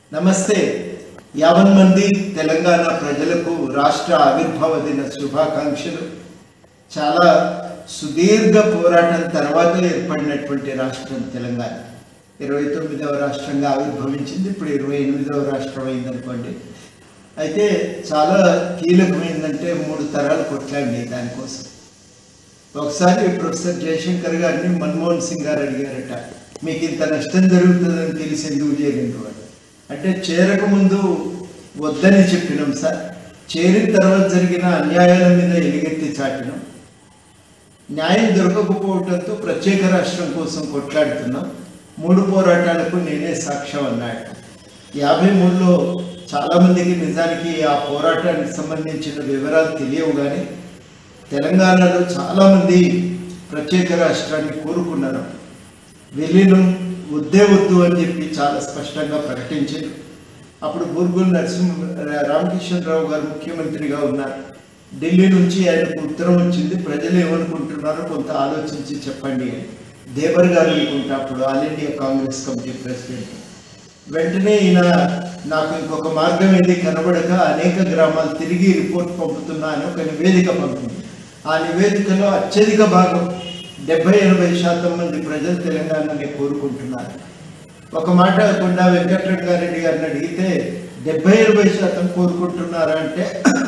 నమస్తే యావన్ మంది తెలంగాణ ప్రజలకు రాష్ట్ర ఆవిర్భావ దిన శుభాకాంక్షలు చాలా సుదీర్ఘ పోరాటం తర్వాత ఏర్పడినటువంటి రాష్ట్రం తెలంగాణ ఇరవై తొమ్మిదవ రాష్ట్రంగా ఆవిర్భవించింది ఇప్పుడు ఇరవై ఎనిమిదవ రాష్ట్రం అయిందనుకోండి అయితే చాలా కీలకమైందంటే మూడు తరాలు కొట్లాడి దానికోసం ఒకసారి ప్రొఫెసర్ జయశంకర్ గారిని మన్మోహన్ సింగ్ గారు అడిగారట మీకు ఇంత నష్టం జరుగుతుందని తెలిసి ఎందుకు చేయలేదు వాడు అంటే చేరక ముందు వద్దని చెప్పినాం సార్ చేరిన తర్వాత జరిగిన అన్యాయాల మీద ఎలుగెత్తి చాటినాం న్యాయం దొరకకపోవడంతో ప్రత్యేక రాష్ట్రం కోసం కొట్లాడుతున్నాం మూడు పోరాటాలకు నేనే సాక్ష్యం అన్నాడు యాభై మూడులో చాలామందికి నిజానికి ఆ పోరాటానికి సంబంధించిన వివరాలు తెలియవు కానీ తెలంగాణలో చాలామంది ప్రత్యేక రాష్ట్రాన్ని కోరుకున్నారు విలీనం వద్దే వద్దు అని చెప్పి చాలా స్పష్టంగా ప్రకటించారు అప్పుడు బూర్గుల్ నరసింహ రామకిషన్ గారు ముఖ్యమంత్రిగా ఉన్నారు ఢిల్లీ నుంచి ఆయనకు ఉత్తరం వచ్చింది ప్రజలు ఏమనుకుంటున్నారో కొంత ఆలోచించి చెప్పండి అని దేవర్ గారు అనుకుంటా అప్పుడు all India Congress committee president వెంటనే ఈయన నాకు ఇంకొక మార్గం ఏది కనబడక అనేక గ్రామాలు తిరిగి రిపోర్ట్ పంపుతున్నా అని ఒక నివేదిక పంపింది ఆ నివేదికలో అత్యధిక భాగం డెబ్బై ఎనభై శాతం మంది ప్రజలు తెలంగాణని కోరుకుంటున్నారు ఒక మాట కొండా వెంకటరెడ్డి గారిని అడిగితే డెబ్బై ఎనభై శాతం కోరుకుంటున్నారా అంటే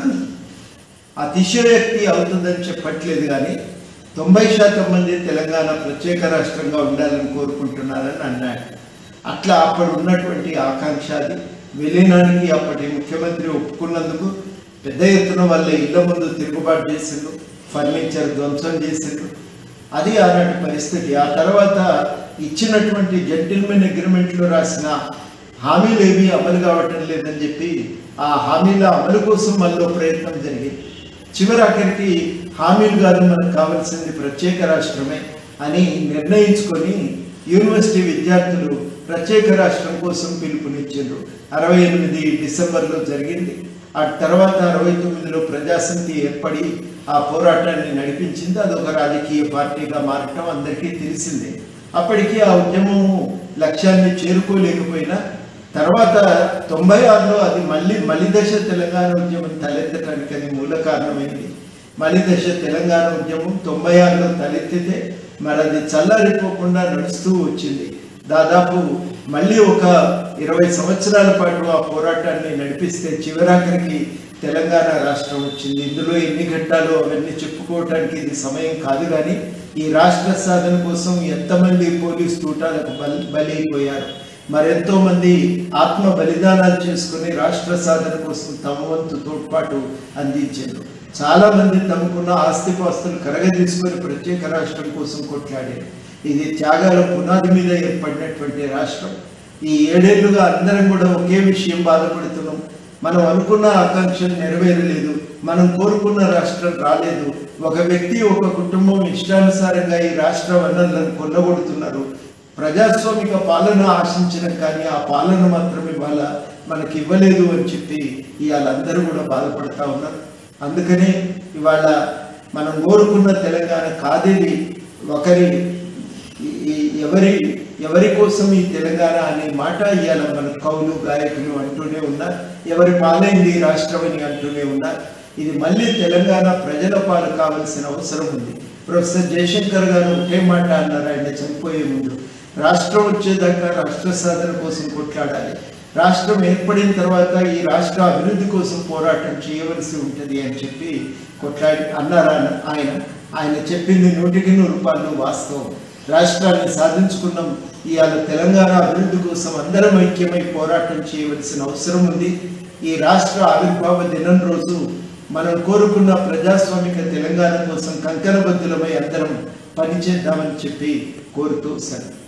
అతిశయోక్తి అవుతుందని చెప్పట్లేదు కానీ తొంభై శాతం మంది తెలంగాణ ప్రత్యేక రాష్ట్రంగా ఉండాలని కోరుకుంటున్నారని అన్నాడు అట్లా అప్పుడు ఉన్నటువంటి ఆకాంక్ష అది విలీనానికి అప్పటి ముఖ్యమంత్రి ఒప్పుకున్నందుకు పెద్ద ఎత్తున వాళ్ళ ఇళ్ల ముందు తిరుగుబాటు చేసిండ్రు ఫర్నిచర్ ధ్వంసం చేసిండ్రు అది ఆనాటి పరిస్థితి ఆ తర్వాత ఇచ్చినటువంటి జెంటిల్మెన్ అగ్రిమెంట్లో రాసిన హామీలు ఏమీ అమలు కావటం లేదని చెప్పి ఆ హామీల అమలు కోసం మళ్ళీ ప్రయత్నం జరిగింది చివరాఖరికి హామీలు కాదు మనకు కావాల్సింది ప్రత్యేక రాష్ట్రమే అని నిర్ణయించుకొని యూనివర్సిటీ విద్యార్థులు ప్రత్యేక రాష్ట్రం కోసం పిలుపునిచ్చారు అరవై ఎనిమిది డిసెంబర్లో జరిగింది ఆ తర్వాత అరవై తొమ్మిదిలో ప్రజాసమితి ఏర్పడి ఆ పోరాటాన్ని నడిపించింది అదొక రాజకీయ పార్టీగా మారటం అందరికీ తెలిసిందే అప్పటికి ఆ ఉద్యమము లక్ష్యాన్ని చేరుకోలేకపోయినా తర్వాత తొంభై ఆరులో అది మళ్ళీ మలిదశ తెలంగాణ ఉద్యమం తలెత్తడానికి అది మూల కారణమైంది మలిదశ తెలంగాణ ఉద్యమం తొంభై ఆరులో తలెత్తితే మరి అది చల్లారిపోకుండా నడుస్తూ వచ్చింది దాదాపు మళ్ళీ ఒక ఇరవై సంవత్సరాల పాటు ఆ పోరాటాన్ని నడిపిస్తే చివరాఖరికి తెలంగాణ రాష్ట్రం వచ్చింది ఇందులో ఎన్ని ఘట్టాలు అవన్నీ చెప్పుకోవటానికి ఇది సమయం కాదు కానీ ఈ రాష్ట్ర సాధన కోసం ఎంతమంది పోలీస్ తూటాలకు బలి బలైపోయారు మరెంతో మంది ఆత్మ బలిదానాలు చేసుకుని రాష్ట్ర సాధన కోసం తమ వంతు తోడ్పాటు అందించారు చాలా మంది తమకున్న ఆస్తిపాస్తులు కరగదీసుకొని ప్రత్యేక రాష్ట్రం కోసం కొట్లాడారు ఇది త్యాగాల పునాది మీద ఏర్పడినటువంటి రాష్ట్రం ఈ ఏడేళ్లుగా అందరం కూడా ఒకే విషయం బాధపడుతున్నాం మనం అనుకున్న ఆకాంక్షలు నెరవేరలేదు మనం కోరుకున్న రాష్ట్రం రాలేదు ఒక వ్యక్తి ఒక కుటుంబం ఇష్టానుసారంగా ఈ రాష్ట్ర వనరులను కొల్లగొడుతున్నారు ప్రజాస్వామిక పాలన ఆశించిన కానీ ఆ పాలన మాత్రం ఇవాళ మనకి ఇవ్వలేదు అని చెప్పి ఇవాళ అందరూ కూడా బాధపడతా ఉన్నారు అందుకనే ఇవాళ మనం కోరుకున్న తెలంగాణ కాదేది ఒకరి ఈ- ఈ ఎవరి ఎవరి కోసం ఈ తెలంగాణ అనే మాట ఇవాళ మన కవులు గాయకులు అంటూనే ఉన్నారు ఎవరి పాలైంది ఈ రాష్ట్రం అని అంటూనే ఉన్నారు ఇది మళ్ళీ తెలంగాణ ప్రజల పాలు కావాల్సిన అవసరం ఉంది ప్రొఫెసర్ జయశంకర్ గారు ఒకే మాట అన్నారు ఆయన చనిపోయే ముందు రాష్ట్రం వచ్చేదాకా రాష్ట్ర సాధన కోసం కొట్లాడాలి రాష్ట్రం ఏర్పడిన తర్వాత ఈ రాష్ట్ర అభివృద్ధి కోసం పోరాటం చేయవలసి ఉంటుంది అని చెప్పి కొట్లాడి అన్నారు ఆయన- ఆయన ఆయన చెప్పింది నూటికి నూరు రూపాయలు వాస్తవం రాష్ట్రాన్ని సాధించుకున్నాం ఇవాళ తెలంగాణ అభివృద్ధి కోసం అందరం ఐక్యమై పోరాటం చేయవలసిన అవసరం ఉంది ఈ రాష్ట్ర ఆవిర్భావ దినం రోజు మనం కోరుకున్న ప్రజాస్వామిక తెలంగాణ కోసం కంకణబద్ధులమై అందరం పనిచేద్దామని చెప్పి కోరుతూ సరే